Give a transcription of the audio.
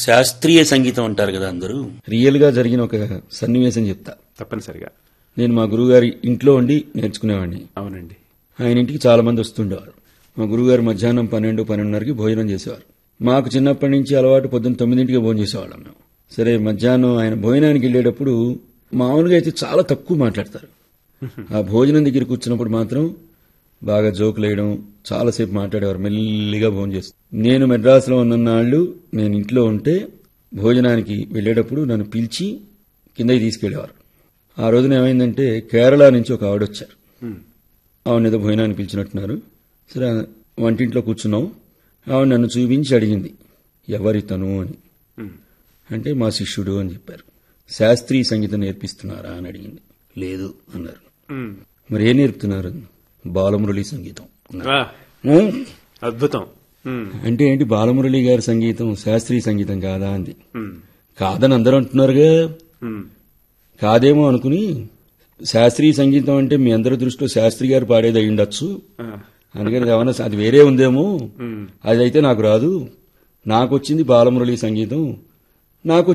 శాస్త్రీయ సంగీతం అంటారు కదా అందరూ రియల్ గా జరిగిన ఒక సన్నివేశం చెప్తా తప్పనిసరిగా నేను మా గురువుగారి ఇంట్లో ఉండి నేర్చుకునేవాడిని అవునండి ఆయన ఇంటికి చాలా మంది వస్తుండేవారు మా గురువుగారు మధ్యాహ్నం పన్నెండు పన్నెండున్నరకి భోజనం చేసేవారు మాకు చిన్నప్పటి నుంచి అలవాటు పొద్దున్న తొమ్మిదింటికి భోజనం చేసేవాళ్ళం మేము సరే మధ్యాహ్నం ఆయన భోజనానికి వెళ్ళేటప్పుడు మామూలుగా అయితే చాలా తక్కువ మాట్లాడతారు ఆ భోజనం దగ్గర కూర్చున్నప్పుడు మాత్రం బాగా జోకులు వేయడం చాలాసేపు మాట్లాడేవారు మెల్లిగా భోజనం చేస్తారు నేను మెడ్రాస్లో ఉన్న నాళ్ళు నేను ఇంట్లో ఉంటే భోజనానికి వెళ్ళేటప్పుడు నన్ను పిలిచి కిందకి తీసుకెళ్లేవారు ఆ రోజున ఏమైందంటే కేరళ నుంచి ఒక ఆవిడ వచ్చారు ఆవిడ ఏదో భోజనానికి పిలిచినట్టున్నారు సరే వంటింట్లో కూర్చున్నాం ఆవిడ నన్ను చూపించి అడిగింది ఎవరి తను అని అంటే మా శిష్యుడు అని చెప్పారు శాస్త్రీయ సంగీతం నేర్పిస్తున్నారా అని అడిగింది లేదు అన్నారు మరి ఏం నేర్పుతున్నారు బాలమురళి సంగీతం అన్నారు. ఆ, "ఉం? అద్భుతం ఉమ్, అంటే ఏంటి బాలమురళి గారి సంగీతం శాస్త్రీయ సంగీతం కాదా అంది ఉమ్, కాదని అందరూ అంటున్నారుగా ఉమ్, కాదేమో అనుకుని శాస్త్రీయ సంగీతం అంటే మీ అందరి దృష్టిలో శాస్త్రి గారు పాడేది అయి ఉండొచ్చు ఆ, అందుకని ఏమన్నా అది వేరే ఉందేమో ఉమ్. అదైతే నాకు రాదు నాకు వచ్చింది బాలమురళి సంగీతం నాకు